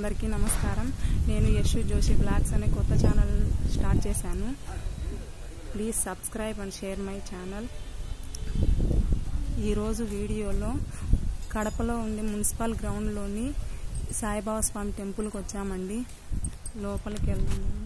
అందరికీ నమస్కారం నేను యశు జోషి బ్లాగ్స్ అనే కొత్త ఛానల్ స్టార్ట్ చేశాను please subscribe and share my channel ఈరోజు వీడియోలో కడపలో ఉండే మున్సిపల్ గ్రౌండ్లోని సాయిబాబా స్వామి టెంపుల్కి వచ్చామండి లోపలికి వెళ్దాము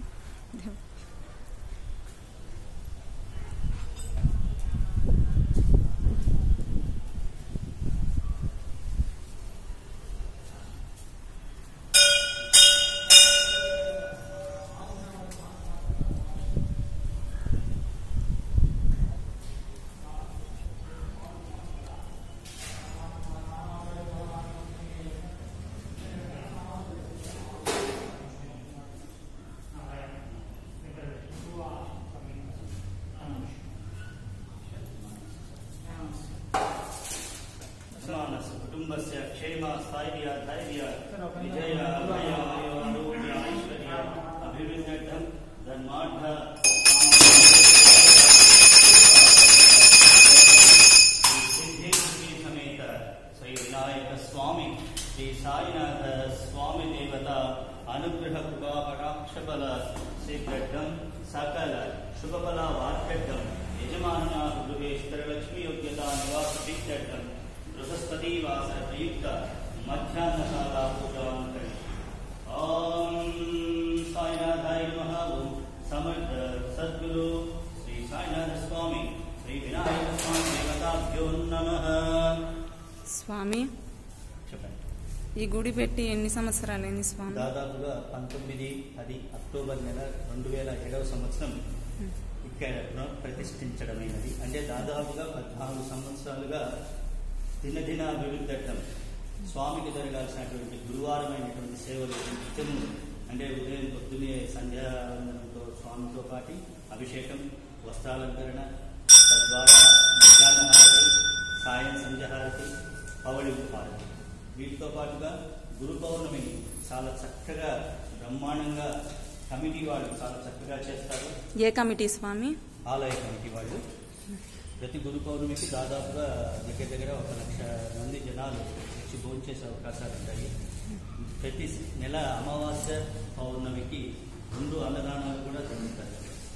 अस्मानस्य कुटुम्बस्य क्षेम स्थैर्य धैर्य विजय अभय आरोग्य ऐश्वर्य अभिवृद्ध्यर्थं धर्मार्थ सिद्धि समेत श्री विनायक स्वामी श्री साईनाथ स्वामी देवता अनुग्रह कृपा कटाक्षबल शीघ्रं सकल शुभफल वाक्यर्थं यजमानना गृहे स्थिरलक्ष्मी योग्यता निवास प्रीत्यर्थं बृहस्पति वास प्रयुक्त मध्याह्नकाला पूजां करि ॐ साईनाथाय नमः ॐ समर्थ सद्गुरु श्री साईनाथ स्वामी श्री विनायक स्वामी देवताभ्यो नमः స్వామి చెప్పండి ఈ గుడి పెట్టి ఎన్ని సంవత్సరాలైంది స్వామి దాదాపుగా పంతొమ్మిది పది అక్టోబర్ నెల రెండు వేల ఏడవ సంవత్సరం ఇక్కడ పునఃప్రతిష్ఠించడమైనది అంటే దాదాపుగా పద్నాలుగు సంవత్సరాలుగా దినదిన అభివృద్ధం స్వామికి జరగాల్సినటువంటి గురువారమైనటువంటి సేవలు నిత్యము అంటే ఉదయం పొద్దునే సంధ్యావందనంతో స్వామితో పాటి అభిషేకం వస్త్రాలంకరణ తద్వారా మధ్యాహ్న హారతి సాయం సంధ్యాహారతి పవళి హారతి వీటితో పాటుగా గురు పౌర్ణమి చాలా చక్కగా బ్రహ్మాండంగా కమిటీ వాళ్ళు చాలా చక్కగా చేస్తారు ఏ కమిటీ స్వామి ఆలయ కమిటీ వాళ్ళు ప్రతి గురు పౌర్ణమికి దాదాపుగా దగ్గర దగ్గర ఒక లక్ష మంది జనాలు వచ్చి భోంచేసే అవకాశాలు ఉంటాయి ప్రతి నెల అమావాస్య పౌర్ణమికి రెండు అన్నదానాలు కూడా జరుగుతాయి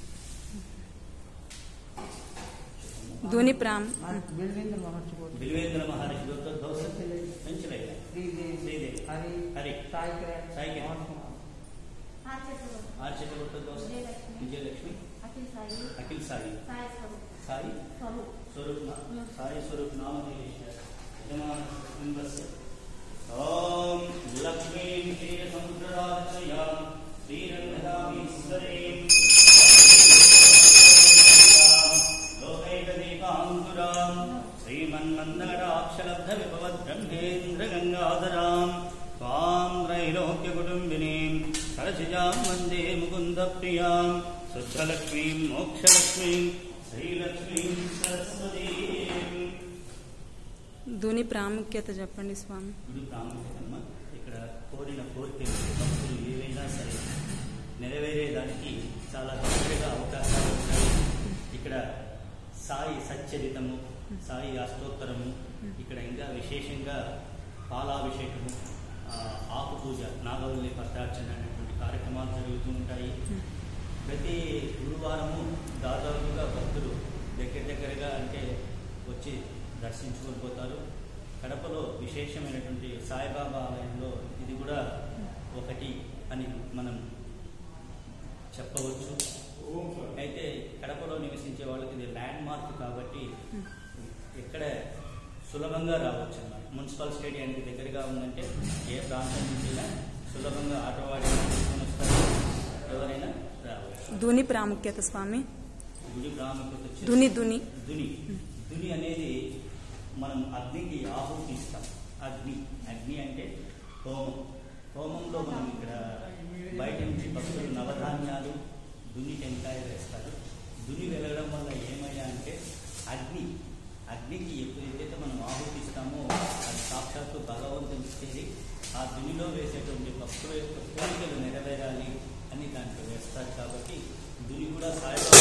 ధుని ప్రామ్ బిల్డింగ్ మహర్షి బిల్వేంద్ర మహర్షి దొర దోశ పెంచలేదు శ్రీదేవి హరి హరి సాయి కిరణ్ సాయి కిరణ్. పవన్ కుమార్ ఆర్చిత కొట్ట దోశ విజయలక్ష్మి అఖిల్ సాయి సాయి స్వరూప్ నా- సాయి స్వరూప్ నామధేయ యజమాన కుటుంబస్య ఓం లక్ష్మీం క్షీర సముద్రరాజయా శ్రీరంగదామీశ్వరీం లోకైకదీపాంకురాం శ్రీమన్మందరాక్షలబ్ధ విభవద్బ్రహ్మేంద్ర గంగాధరాం త్వాం త్రైలోక్య కుటుంబినీం సరసిజాం వందే ముకుంద ప్రియాం శుద్ధలక్ష్మీం మోక్షలక్ష్మీం శ్రీలక్ష్మీం సరస్వతీం ధుని ప్రాముఖ్యత చెప్పండి స్వామి గుడి ప్రాముఖ్యతమ్మ ఇక్కడ కోరిన కోరికలు భక్తులు ఏవైనా సరే నెరవేరేదానికి చాలా దగ్గరగా అవకాశాలు ఉన్నాయి ఇక్కడ సాయి సచ్చరితము సాయి అష్టోత్తరము ఇక్కడ ఇంకా విశేషంగా పాలాభిషేకము ఆ, ఆకు పూజ నాగవల్లి పత్రార్చన అనేటువంటి కార్యక్రమాలు జరుగుతూ ఉంటాయి ప్రతి గురువారము దాదాపుగా భక్తులు దగ్గర దగ్గరగా అంటే వచ్చి దర్శించుకొని పోతారు కడపలో విశేషమైనటువంటి సాయిబాబా ఆలయంలో ఇది కూడా ఒకటి అని మనం చెప్పవచ్చు అయితే కడపలో నివసించే వాళ్ళకి ఇది ల్యాండ్ మార్క్ కాబట్టి ఎక్కడ సులభంగా రావచ్చు అన్నమాట మున్సిపల్ స్టేడియానికి దగ్గరగా ఉందంటే ఏ ప్రాంతం నుంచి అయినా సులభంగా ఆటో వాడి తీసుకొని వస్తారు ఎవరైనా రావచ్చు ధుని ప్రాముఖ్యత స్వామి గుడి ప్రాముఖ్యత వచ్చేసి ధుని ధుని దుని దుని అనేది మనం అగ్నికి ఆహుతి ఇస్తాం అగ్ని అగ్ని అంటే హోమం హోమంలో మనం ఇక్కడ బయట నుంచి భక్తులు నవధాన్యాలు దుని టెంకాయ వేస్తారు దుని వెలగడం వల్ల ఏమయ్యా అంటే అగ్ని అగ్నికి ఎప్పుడైతే మనం ఆహుతిస్తామో అది సాక్షాత్తు భగవంతుని చేరి ఆ దునిలో వేసేటువంటి భక్తుల యొక్క కోరికలు నెరవేరాలి అని దాంట్లో వేస్తారు కాబట్టి దుని కూడా సాయిబాబా